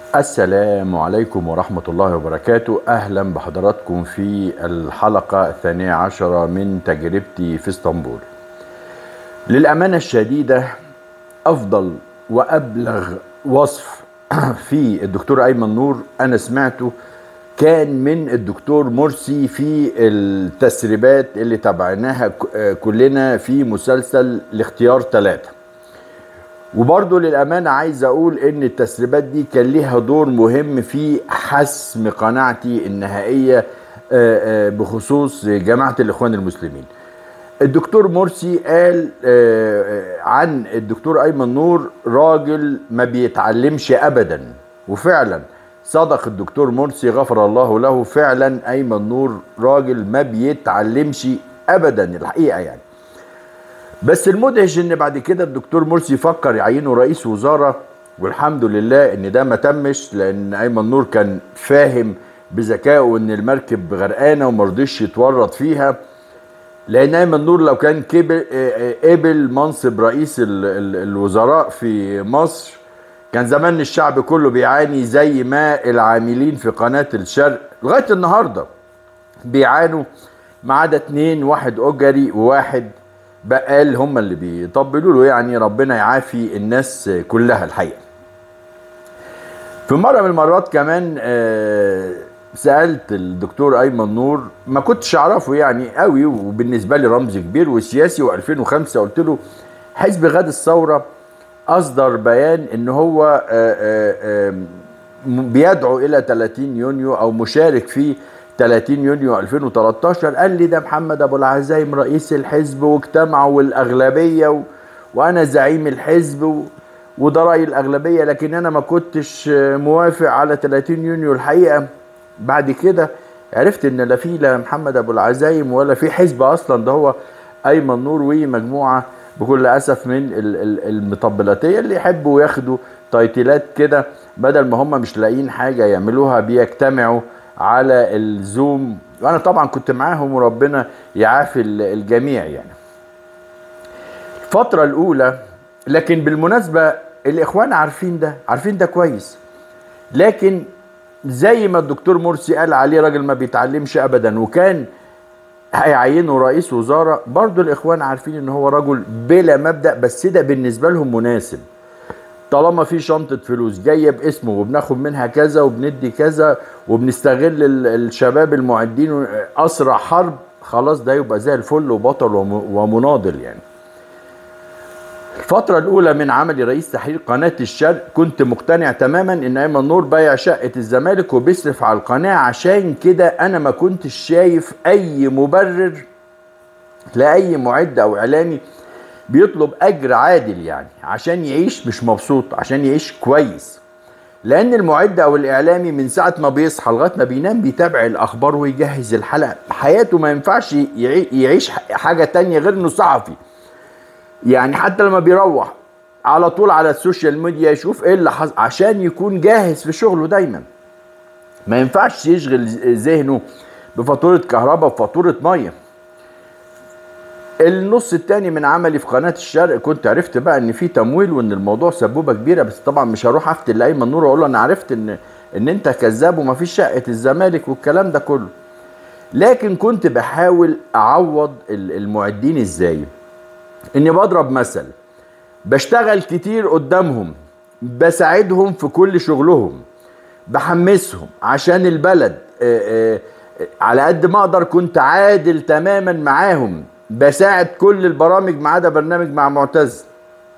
السلام عليكم ورحمة الله وبركاته أهلا بحضراتكم في الحلقة الثانية عشرة من تجربتي في اسطنبول للأمانة الشديدة أفضل وأبلغ وصف في الدكتور أيمن نور أنا سمعته كان من الدكتور مرسي في التسريبات اللي تابعناها كلنا في مسلسل الاختيار ثلاثة وبرضه للأمانة عايز أقول إن التسريبات دي كان ليها دور مهم في حسم قناعتي النهائية بخصوص جماعة الإخوان المسلمين الدكتور مرسي قال عن الدكتور أيمن نور راجل ما بيتعلمش أبدا وفعلا صدق الدكتور مرسي غفر الله له فعلا أيمن نور راجل ما بيتعلمش أبدا الحقيقة يعني بس المدهش ان بعد كده الدكتور مرسي فكر يعينه رئيس وزاره والحمد لله ان ده ما تمش لان ايمن نور كان فاهم بذكائه ان المركب غرقانه وما رضيش يتورط فيها لان ايمن نور لو كان قبل منصب رئيس ال ال الوزراء في مصر كان زمان الشعب كله بيعاني زي ما العاملين في قناه الشرق لغايه النهارده بيعانوا ما عدا اتنين واحد اجري وواحد بقال هم اللي بيطبلوا له يعني ربنا يعافي الناس كلها الحقيقه في مره من المرات كمان سالت الدكتور ايمن نور ما كنتش اعرفه يعني قوي وبالنسبه لي رمز كبير وسياسي و2005 قلت له حزب غد الثوره اصدر بيان ان هو بيدعو الى 30 يونيو او مشارك في 30 يونيو 2013 قال لي ده محمد ابو العزايم رئيس الحزب واجتمعوا والاغلبيه و... وانا زعيم الحزب و... وده راي الاغلبيه لكن انا ما كنتش موافق على 30 يونيو الحقيقه بعد كده عرفت ان لا في لا محمد ابو العزايم ولا في حزب اصلا ده هو ايمن نور ومجموعه بكل اسف من المطبلاتيه اللي يحبوا ياخدوا تايتلات كده بدل ما هم مش لاقيين حاجه يعملوها بيجتمعوا على الزوم وانا طبعا كنت معاهم وربنا يعافي الجميع يعني الفترة الأولى لكن بالمناسبة الإخوان عارفين ده عارفين ده كويس لكن زي ما الدكتور مرسي قال عليه راجل ما بيتعلمش أبدا وكان هيعينه رئيس وزارة برضو الإخوان عارفين إن هو رجل بلا مبدأ بس ده بالنسبة لهم مناسب طالما في شنطة فلوس جاية باسمه وبناخد منها كذا وبندي كذا وبنستغل الشباب المعدين أسرع حرب خلاص ده يبقى زي الفل وبطل ومناضل يعني الفترة الأولى من عملي رئيس تحرير قناة الشرق كنت مقتنع تماما إن أيمن نور بايع شقة الزمالك وبيصرف على القناة عشان كده أنا ما كنتش شايف أي مبرر لأي معد أو إعلامي بيطلب اجر عادل يعني عشان يعيش مش مبسوط عشان يعيش كويس لان المعد او الاعلامي من ساعه ما بيصحى لغايه ما بينام بيتابع الاخبار ويجهز الحلقه حياته ما ينفعش يعيش حاجه تانية غير انه صحفي يعني حتى لما بيروح على طول على السوشيال ميديا يشوف ايه اللي حصل عشان يكون جاهز في شغله دايما ما ينفعش يشغل ذهنه بفاتوره كهرباء وفاتوره ميه النص التاني من عملي في قناه الشرق كنت عرفت بقى ان في تمويل وان الموضوع سبوبه كبيره بس طبعا مش هروح افتن لايمن نور واقول له انا عرفت ان ان انت كذاب وما فيش شقه الزمالك والكلام ده كله لكن كنت بحاول اعوض المعدين ازاي اني بضرب مثل بشتغل كتير قدامهم بساعدهم في كل شغلهم بحمسهم عشان البلد آآ آآ على قد ما اقدر كنت عادل تماما معاهم بساعد كل البرامج ما عدا برنامج مع معتز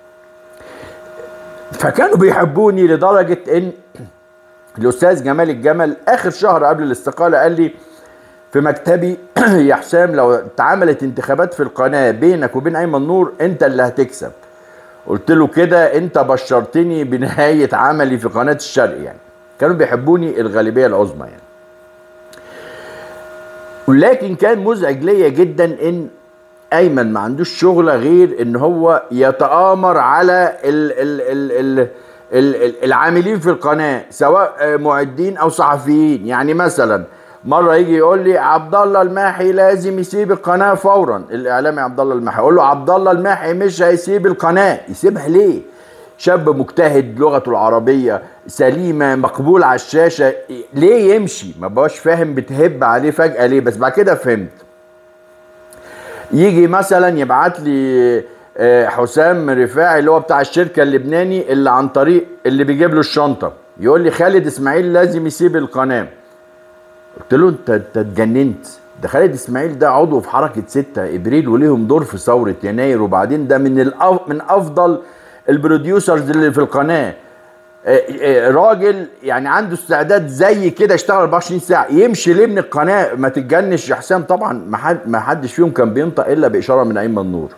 فكانوا بيحبوني لدرجة ان الاستاذ جمال الجمل اخر شهر قبل الاستقالة قال لي في مكتبي يا حسام لو اتعملت انتخابات في القناة بينك وبين ايمن نور انت اللي هتكسب قلت له كده انت بشرتني بنهاية عملي في قناة الشرق يعني كانوا بيحبوني الغالبية العظمى يعني ولكن كان مزعج ليا جدا ان ايمن ما عندوش شغله غير ان هو يتآمر على ال ال ال ال ال العاملين في القناه سواء معدين او صحفيين يعني مثلا مره يجي يقول لي عبد الله الماحي لازم يسيب القناه فورا الاعلامي عبد الله الماحي اقول له عبد الله الماحي مش هيسيب القناه يسيبها ليه شاب مجتهد لغته العربيه سليمه مقبول على الشاشه ليه يمشي ما بقاش فاهم بتهب عليه فجاه ليه بس بعد كده فهمت يجي مثلا يبعت لي آه، حسام رفاعي اللي هو بتاع الشركه اللبناني اللي عن طريق اللي بيجيب له الشنطه يقول لي خالد اسماعيل لازم يسيب القناه قلت له انت انت اتجننت ده خالد اسماعيل ده عضو في حركه 6 ابريل وليهم دور في ثوره يناير وبعدين ده من الأف من افضل البروديوسرز اللي في القناه آه، آه، راجل يعني عنده استعداد زي كده يشتغل 24 ساعه يمشي ليه من القناه ما تتجنش يا حسام طبعا ما حد ما حدش فيهم كان بينطق الا باشاره من ايمن نور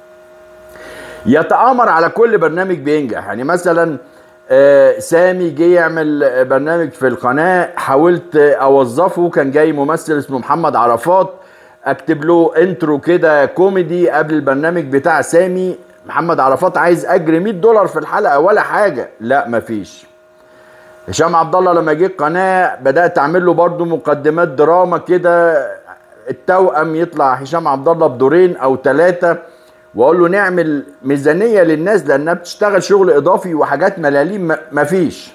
يتآمر على كل برنامج بينجح يعني مثلا آه، سامي جه يعمل برنامج في القناه حاولت اوظفه كان جاي ممثل اسمه محمد عرفات اكتب له انترو كده كوميدي قبل البرنامج بتاع سامي محمد عرفات عايز اجر 100 دولار في الحلقه ولا حاجه لا مفيش هشام عبد الله لما جه القناه بدات اعمل له برده مقدمات دراما كده التوأم يطلع هشام عبد الله بدورين او ثلاثه واقول له نعمل ميزانيه للناس لانها بتشتغل شغل اضافي وحاجات ملاليم مفيش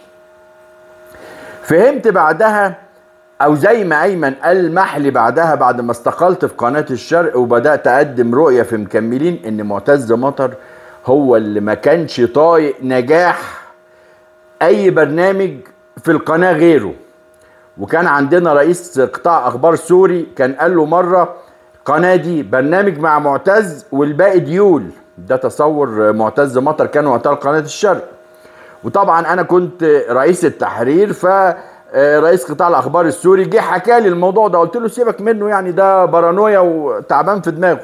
فهمت بعدها او زي ما ايمن قال محلي بعدها بعد ما استقلت في قناه الشرق وبدات اقدم رؤيه في مكملين ان معتز مطر هو اللي ما كانش طايق نجاح اي برنامج في القناه غيره وكان عندنا رئيس قطاع اخبار سوري كان قال له مره قناه دي برنامج مع معتز والباقي ديول ده تصور معتز مطر كان وقتها قناه الشرق وطبعا انا كنت رئيس التحرير ف رئيس قطاع الاخبار السوري جه حكى لي الموضوع ده قلت له سيبك منه يعني ده بارانويا وتعبان في دماغه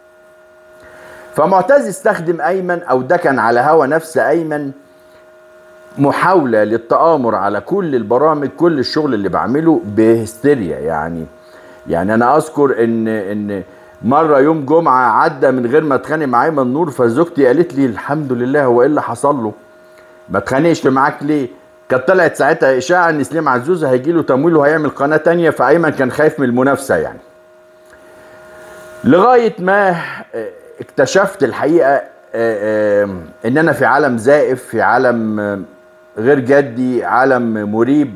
فمعتز استخدم ايمن او ده كان على هوا نفس ايمن محاولة للتآمر على كل البرامج كل الشغل اللي بعمله بهستيريا يعني يعني انا اذكر ان ان مره يوم جمعه عدى من غير ما اتخانق مع ايمن نور فزوجتي قالت لي الحمد لله هو ايه اللي حصل له ما اتخانقش معاك ليه كانت طلعت ساعتها اشاعه ان سليم عزوز هيجي له تمويل وهيعمل قناه تانية فايمن كان خايف من المنافسه يعني لغايه ما آه، اكتشفت الحقيقه آه، آه، ان انا في عالم زائف في عالم غير جدي عالم مريب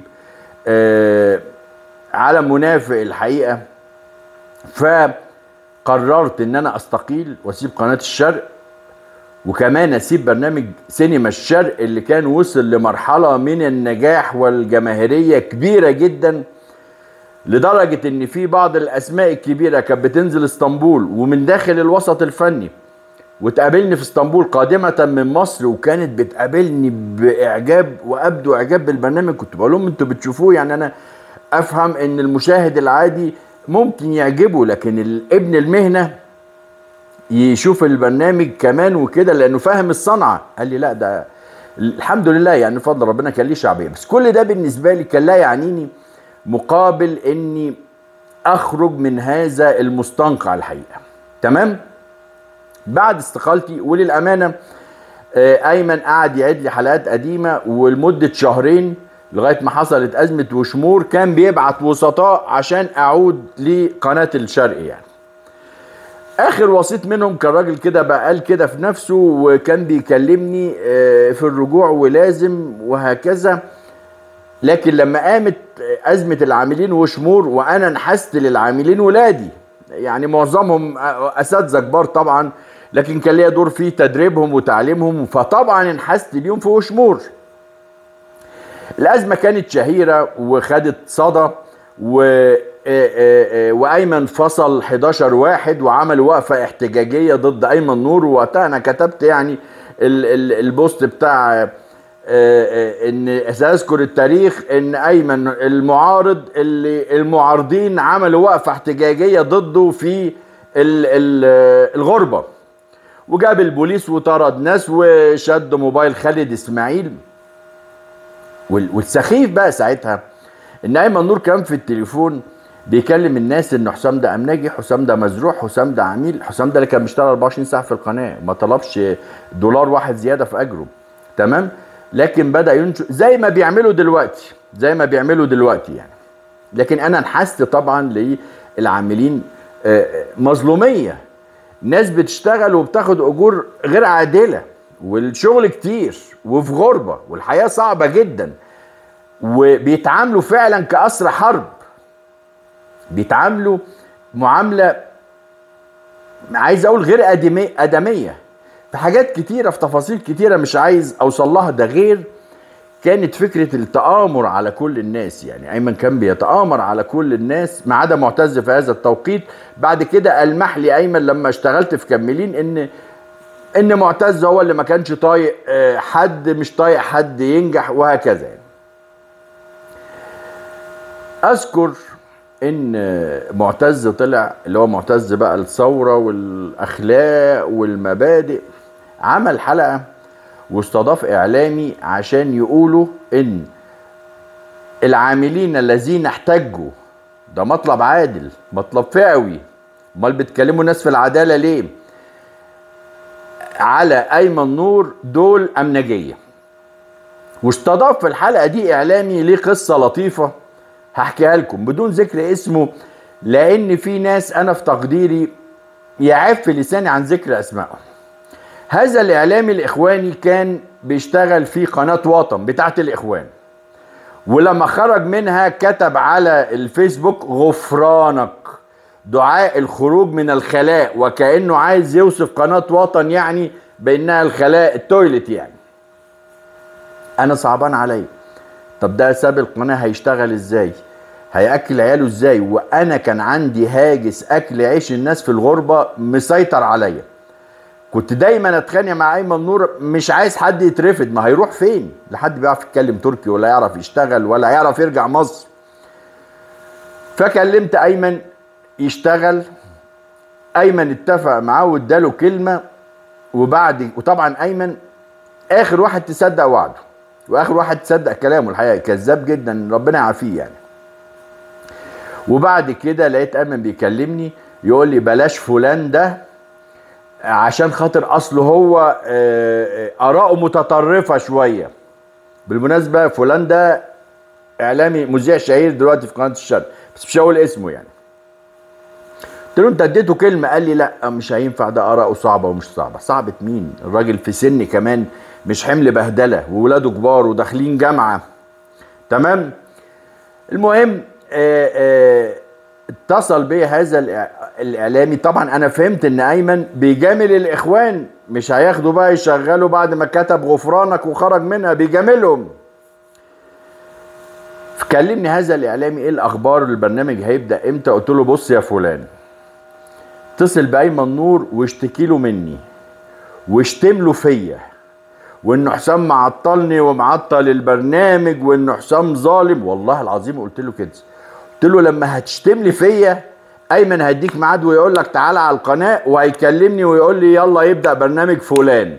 عالم منافق الحقيقه فقررت ان انا استقيل واسيب قناه الشرق وكمان اسيب برنامج سينما الشرق اللي كان وصل لمرحله من النجاح والجماهيريه كبيره جدا لدرجه ان في بعض الاسماء الكبيره كانت بتنزل اسطنبول ومن داخل الوسط الفني وتقابلني في اسطنبول قادمة من مصر وكانت بتقابلني بإعجاب وأبدو إعجاب بالبرنامج كنت بقول لهم أنتوا بتشوفوه يعني أنا افهم ان المشاهد العادي ممكن يعجبه لكن ابن المهنه يشوف البرنامج كمان وكده لانه فاهم الصنعه قال لي لا ده الحمد لله يعني فضل ربنا كان ليه شعبيه بس كل ده بالنسبه لي كان لا يعنيني مقابل اني اخرج من هذا المستنقع الحقيقه تمام بعد استقالتي وللامانه آه، ايمن قعد يعد لي حلقات قديمه ولمده شهرين لغايه ما حصلت ازمه وشمور كان بيبعت وسطاء عشان اعود لقناه الشرق يعني اخر وسيط منهم كان راجل كده بقى قال كده في نفسه وكان بيكلمني آه، في الرجوع ولازم وهكذا لكن لما قامت ازمه العاملين وشمور وانا نحست للعاملين ولادي يعني معظمهم اساتذه كبار طبعا لكن كان ليا دور في تدريبهم وتعليمهم فطبعا انحست ليهم في وشمور الازمه كانت شهيره وخدت صدى و وايمن فصل 11 واحد وعملوا وقفه احتجاجيه ضد ايمن نور ووقتها انا كتبت يعني البوست بتاع ان ساذكر التاريخ ان ايمن المعارض اللي المعارضين عملوا وقفه احتجاجيه ضده في الغربه وجاب البوليس وطرد ناس وشد موبايل خالد اسماعيل والسخيف بقى ساعتها ان ايمن نور كان في التليفون بيكلم الناس ان حسام ده امناجي حسام ده مزروع حسام ده عميل حسام ده اللي كان بيشتغل 24 ساعه في القناه ما طلبش دولار واحد زياده في اجره تمام لكن بدا ينشئ زي ما بيعملوا دلوقتي زي ما بيعملوا دلوقتي يعني لكن انا انحست طبعا للعاملين آه، مظلوميه ناس بتشتغل وبتاخد اجور غير عادله والشغل كتير وفي غربة والحياة صعبة جدا وبيتعاملوا فعلا كأسر حرب بيتعاملوا معاملة عايز اقول غير ادمية ادمية في حاجات كتيرة في تفاصيل كتيرة مش عايز اوصل لها ده غير كانت فكرة التآمر على كل الناس يعني أيمن كان بيتآمر على كل الناس ما عدا معتز في هذا التوقيت بعد كده ألمح لي أيمن لما اشتغلت في كملين إن إن معتز هو اللي ما كانش طايق آه، حد مش طايق حد ينجح وهكذا يعني. أذكر إن معتز طلع اللي هو معتز بقى الثورة والأخلاق والمبادئ عمل حلقة واستضاف اعلامي عشان يقولوا ان العاملين الذين احتجوا ده مطلب عادل مطلب فئوي امال بتكلموا الناس في العداله ليه على ايمن نور دول امنجيه واستضاف في الحلقه دي اعلامي ليه قصه لطيفه هحكيها لكم بدون ذكر اسمه لان في ناس انا في تقديري يعف لساني عن ذكر اسمائهم هذا الاعلامي الاخواني كان بيشتغل في قناه وطن بتاعت الاخوان ولما خرج منها كتب على الفيسبوك غفرانك دعاء الخروج من الخلاء وكانه عايز يوصف قناه وطن يعني بانها الخلاء التويلت يعني انا صعبان عليا طب ده ساب القناه هيشتغل ازاي هياكل عياله ازاي وانا كان عندي هاجس اكل عيش الناس في الغربه مسيطر عليا كنت دايما اتخانق مع ايمن نور مش عايز حد يترفد ما هيروح فين لحد بيعرف يتكلم تركي ولا يعرف يشتغل ولا يعرف يرجع مصر فكلمت ايمن يشتغل ايمن اتفق معاه واداله كلمه وبعد وطبعا ايمن اخر واحد تصدق وعده واخر واحد تصدق كلامه الحقيقه كذاب جدا ربنا يعافيه يعني وبعد كده لقيت ايمن بيكلمني يقول لي بلاش فلان ده عشان خاطر اصله هو آه، آه، اراءه متطرفه شويه بالمناسبه فلان ده اعلامي مذيع شهير دلوقتي في قناه الشرق بس مش هقول اسمه يعني قلت له انت اديته كلمه قال لي لا مش هينفع ده اراءه صعبه ومش صعبه صعبه مين الراجل في سن كمان مش حمل بهدله وولاده كبار وداخلين جامعه تمام المهم آآ آآ اتصل بي هذا الاعلامي طبعا انا فهمت ان ايمن بيجامل الاخوان مش هياخدوا بقى يشغلوا بعد ما كتب غفرانك وخرج منها بيجاملهم كلمني هذا الاعلامي ايه الاخبار البرنامج هيبدا امتى قلت له بص يا فلان اتصل بايمن نور واشتكي له مني واشتم له فيا وان حسام معطلني ومعطل البرنامج وان حسام ظالم والله العظيم قلت له كده قلت له لما هتشتم لي فيا ايمن هيديك ميعاد ويقول لك تعالى على القناه وهيكلمني ويقول لي يلا يبدا برنامج فلان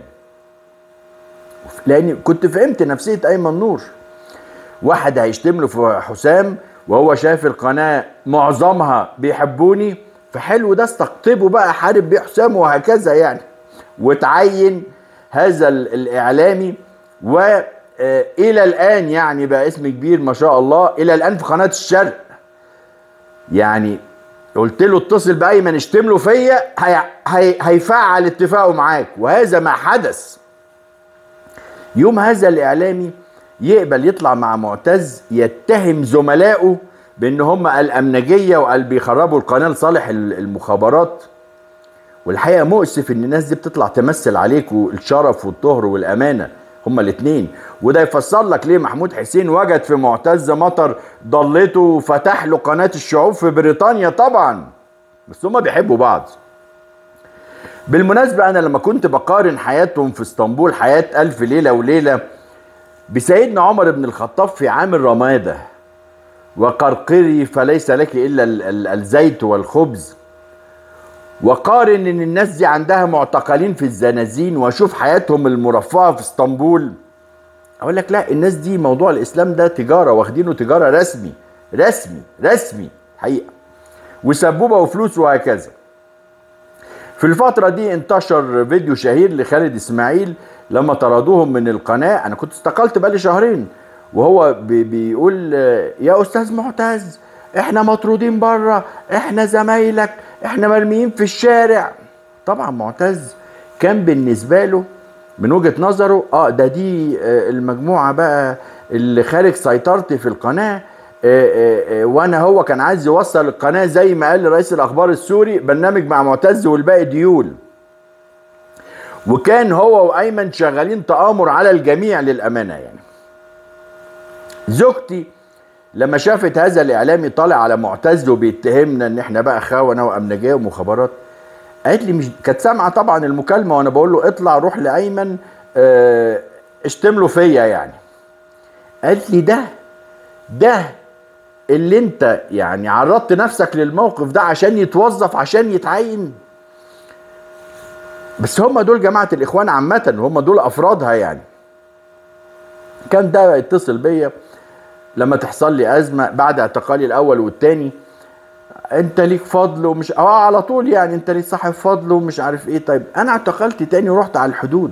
لاني كنت فهمت نفسيه ايمن نور واحد هيشتم له في حسام وهو شايف القناه معظمها بيحبوني فحلو ده استقطبه بقى حارب بيه حسام وهكذا يعني وتعين هذا الاعلامي والى الان يعني بقى اسم كبير ما شاء الله الى الان في قناه الشرق يعني قلت له اتصل بايمن اشتم له فيا هي... هي... هيفعل اتفاقه معاك وهذا ما حدث يوم هذا الاعلامي يقبل يطلع مع معتز يتهم زملائه بان هم الامنجيه وقال بيخربوا القناه لصالح المخابرات والحقيقه مؤسف ان الناس دي بتطلع تمثل عليكم الشرف والطهر والامانه هما الاثنين وده يفسر لك ليه محمود حسين وجد في معتز مطر ضلته وفتح له قناه الشعوب في بريطانيا طبعا بس هما بيحبوا بعض بالمناسبة أنا لما كنت بقارن حياتهم في اسطنبول حياة ألف ليلة وليلة بسيدنا عمر بن الخطاب في عام الرمادة وقرقري فليس لك إلا الزيت والخبز وقارن ان الناس دي عندها معتقلين في الزنازين واشوف حياتهم المرفهه في اسطنبول اقول لك لا الناس دي موضوع الاسلام ده تجاره واخدينه تجاره رسمي رسمي رسمي حقيقه وسبوبه وفلوس وهكذا في الفتره دي انتشر فيديو شهير لخالد اسماعيل لما طردوهم من القناه انا كنت استقلت بقالي شهرين وهو بي بيقول يا استاذ معتز احنا مطرودين بره احنا زمايلك احنا مرميين في الشارع طبعا معتز كان بالنسبه له من وجهه نظره اه ده دي آه المجموعه بقى اللي خارج سيطرتي في القناه آه آه آه وانا هو كان عايز يوصل القناه زي ما قال رئيس الاخبار السوري برنامج مع معتز والباقي ديول وكان هو وايمن شغالين تآمر على الجميع للامانه يعني زوجتي لما شافت هذا الاعلامي طالع على معتز وبيتهمنا ان احنا بقى خونه وامنجيه ومخابرات قالت لي مش كانت سامعه طبعا المكالمه وانا بقول له اطلع روح لايمن اه اشتم له فيا يعني قالت لي ده ده اللي انت يعني عرضت نفسك للموقف ده عشان يتوظف عشان يتعين بس هم دول جماعه الاخوان عامه هم دول افرادها يعني كان ده يتصل بيا لما تحصل لي ازمه بعد اعتقالي الاول والتاني انت ليك فضل ومش اه على طول يعني انت ليك صاحب فضل ومش عارف ايه طيب انا اعتقلت تاني ورحت على الحدود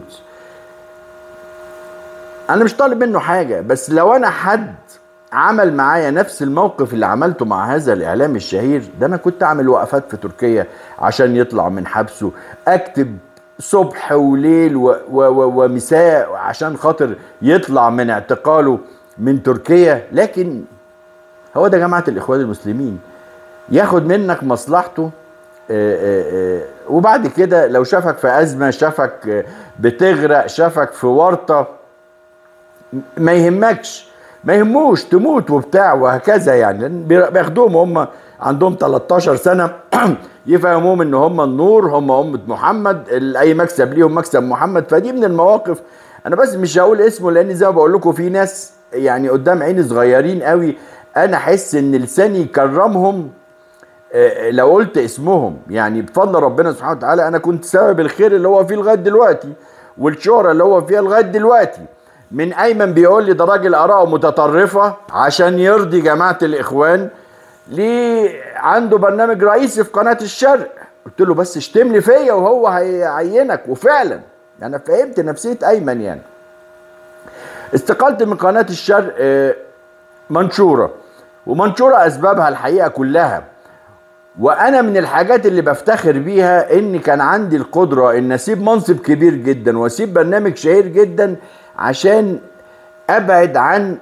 انا مش طالب منه حاجه بس لو انا حد عمل معايا نفس الموقف اللي عملته مع هذا الاعلامي الشهير ده انا كنت اعمل وقفات في تركيا عشان يطلع من حبسه اكتب صبح وليل و و و ومساء عشان خاطر يطلع من اعتقاله من تركيا لكن هو ده جماعه الاخوان المسلمين ياخد منك مصلحته آآ آآ وبعد كده لو شافك في ازمه شافك بتغرق شافك في ورطه ما يهمكش ما يهموش تموت وبتاع وهكذا يعني بياخدوهم هم عندهم 13 سنه يفهموهم ان هم النور هم امه محمد اي مكسب ليهم مكسب محمد فدي من المواقف انا بس مش هقول اسمه لان زي ما بقول لكم في ناس يعني قدام عيني صغيرين قوي انا احس ان لساني يكرمهم لو قلت اسمهم يعني بفضل ربنا سبحانه وتعالى انا كنت سبب الخير اللي هو فيه لغايه دلوقتي والشهره اللي هو فيها لغايه دلوقتي من ايمن بيقول لي ده راجل اراءه متطرفه عشان يرضي جماعه الاخوان ليه عنده برنامج رئيسي في قناه الشرق قلت له بس اشتم لي فيا وهو هيعينك وفعلا انا فهمت نفسيه ايمن يعني استقلت من قناه الشرق منشوره ومنشوره اسبابها الحقيقه كلها وانا من الحاجات اللي بفتخر بيها ان كان عندي القدره ان اسيب منصب كبير جدا واسيب برنامج شهير جدا عشان ابعد عن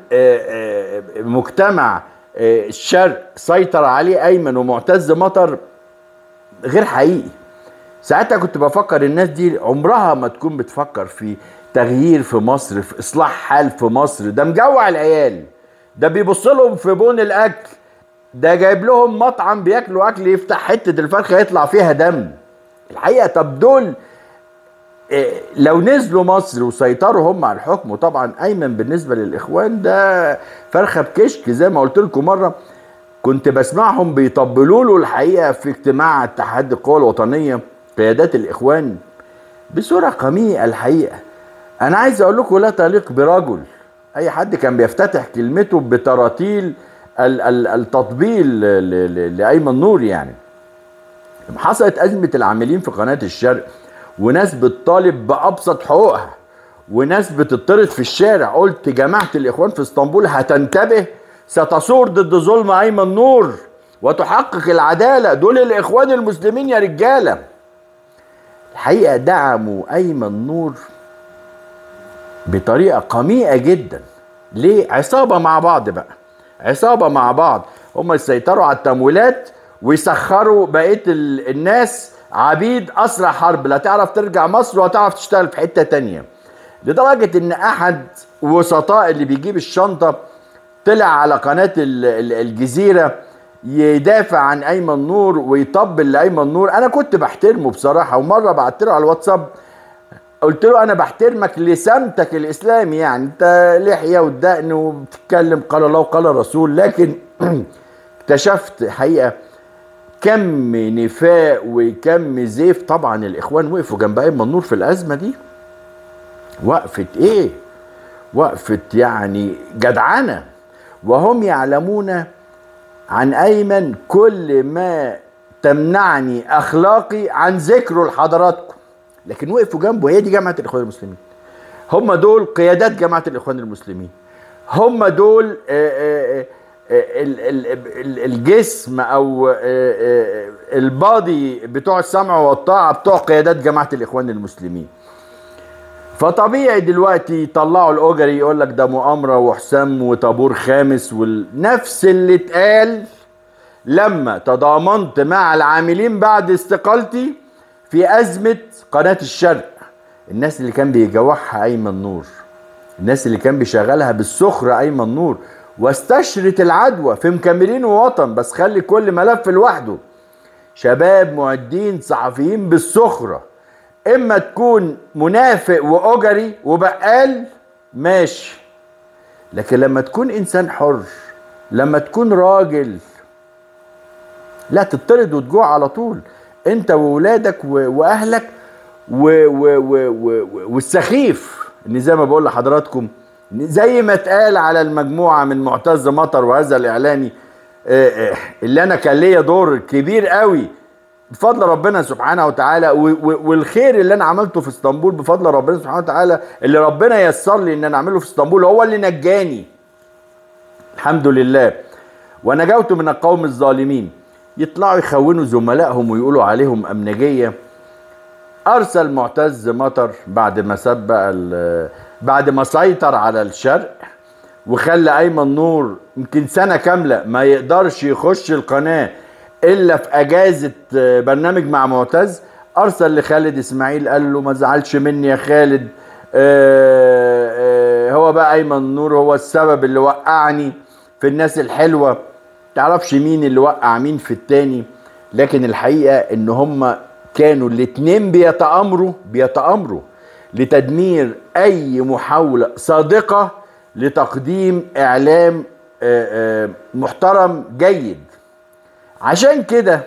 مجتمع الشرق سيطر عليه ايمن ومعتز مطر غير حقيقي ساعتها كنت بفكر الناس دي عمرها ما تكون بتفكر في تغيير في مصر في اصلاح حال في مصر ده مجوع العيال ده بيبص لهم في بون الاكل ده جايب لهم مطعم بياكلوا اكل يفتح حته الفرخه يطلع فيها دم الحقيقه طب دول إيه لو نزلوا مصر وسيطروا هم على الحكم وطبعا ايمن بالنسبه للاخوان ده فرخه بكشك زي ما قلت لكم مره كنت بسمعهم بيطبلوا له الحقيقه في اجتماع اتحاد القوى الوطنيه قيادات الاخوان بصوره قميئه الحقيقه انا عايز اقول لكم لا تليق برجل اي حد كان بيفتتح كلمته بتراتيل التطبيل لايمن نور يعني لما حصلت ازمه العاملين في قناه الشرق وناس بتطالب بابسط حقوقها وناس بتطرد في الشارع قلت جماعه الاخوان في اسطنبول هتنتبه ستصور ضد ظلم ايمن نور وتحقق العداله دول الاخوان المسلمين يا رجاله الحقيقه دعموا ايمن نور بطريقه قميئه جدا ليه عصابه مع بعض بقى عصابه مع بعض هم يسيطروا على التمويلات ويسخروا بقيه الناس عبيد اسرى حرب لا تعرف ترجع مصر ولا تعرف تشتغل في حته تانية لدرجه ان احد وسطاء اللي بيجيب الشنطه طلع على قناه الجزيره يدافع عن ايمن نور ويطبل لايمن نور انا كنت بحترمه بصراحه ومره بعت له على الواتساب قلت له انا بحترمك لسمتك الاسلامي يعني انت لحيه والدقن وبتتكلم قال الله وقال الرسول لكن اكتشفت حقيقه كم نفاق وكم زيف طبعا الاخوان وقفوا جنب ايمن نور في الازمه دي وقفت ايه وقفت يعني جدعنه وهم يعلمون عن ايمن كل ما تمنعني اخلاقي عن ذكره لحضراتكم لكن وقفوا جنبه هي دي جامعه الاخوان المسلمين هم دول قيادات جماعه الاخوان المسلمين هم دول آآ آآ الجسم او البادي بتوع السمع والطاعه بتوع قيادات جماعه الاخوان المسلمين فطبيعي دلوقتي يطلعوا الاجري يقول لك ده مؤامره وحسام وطابور خامس ونفس اللي اتقال لما تضامنت مع العاملين بعد استقالتي في ازمه قناه الشرق الناس اللي كان بيجوعها ايمن نور الناس اللي كان بيشغلها بالسخره ايمن نور واستشرت العدوى في مكملين ووطن بس خلي كل ملف لوحده شباب معدين صحفيين بالسخره اما تكون منافق واجري وبقال ماشي لكن لما تكون انسان حر لما تكون راجل لا تطرد وتجوع على طول انت وولادك واهلك و و و و والسخيف ان زي ما بقول لحضراتكم زي ما اتقال على المجموعه من معتز مطر وهذا الاعلاني اللي انا كان ليا دور كبير قوي بفضل ربنا سبحانه وتعالى والخير اللي انا عملته في اسطنبول بفضل ربنا سبحانه وتعالى اللي ربنا يسر لي ان انا اعمله في اسطنبول هو اللي نجاني الحمد لله ونجوت من القوم الظالمين يطلعوا يخونوا زملائهم ويقولوا عليهم امنجيه ارسل معتز مطر بعد ما ساب بعد ما سيطر على الشرق وخلى ايمن نور يمكن سنه كامله ما يقدرش يخش القناه الا في اجازه برنامج مع معتز ارسل لخالد اسماعيل قال له ما تزعلش مني يا خالد آآ آآ هو بقى ايمن نور هو السبب اللي وقعني في الناس الحلوه تعرفش مين اللي وقع مين في التاني لكن الحقيقه ان هم كانوا الاتنين بيتامروا بيتامروا لتدمير اي محاوله صادقه لتقديم اعلام محترم جيد عشان كده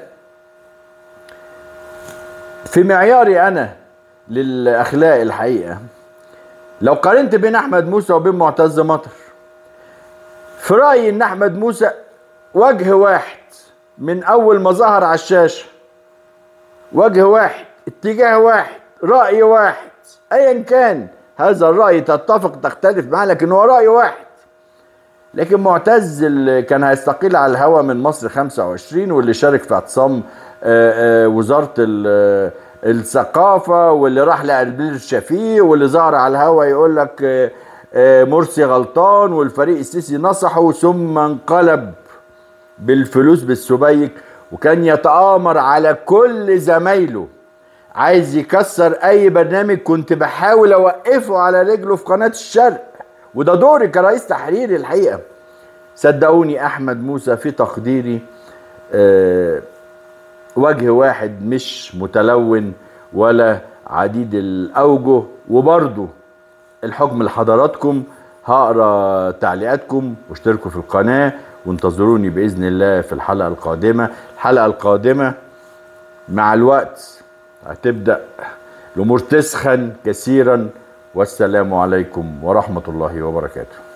في معياري انا للاخلاق الحقيقه لو قارنت بين احمد موسى وبين معتز مطر في رايي ان احمد موسى وجه واحد من اول ما ظهر على الشاشه وجه واحد اتجاه واحد راي واحد ايا كان هذا الراي تتفق تختلف معاه لكن هو راي واحد لكن معتز اللي كان هيستقيل على الهوا من مصر 25 واللي شارك في اعتصام وزاره الثقافه واللي راح لاربيل الشفيق واللي ظهر على الهوا يقول لك مرسي غلطان والفريق السيسي نصحه ثم انقلب بالفلوس بالسبيك وكان يتآمر على كل زمايله عايز يكسر اي برنامج كنت بحاول اوقفه على رجله في قناه الشرق وده دوري كرئيس تحريري الحقيقه صدقوني احمد موسى في تقديري أه وجه واحد مش متلون ولا عديد الاوجه وبرضه الحكم لحضراتكم هقرا تعليقاتكم واشتركوا في القناه وانتظروني باذن الله في الحلقه القادمه الحلقه القادمه مع الوقت هتبدا الامور تسخن كثيرا والسلام عليكم ورحمه الله وبركاته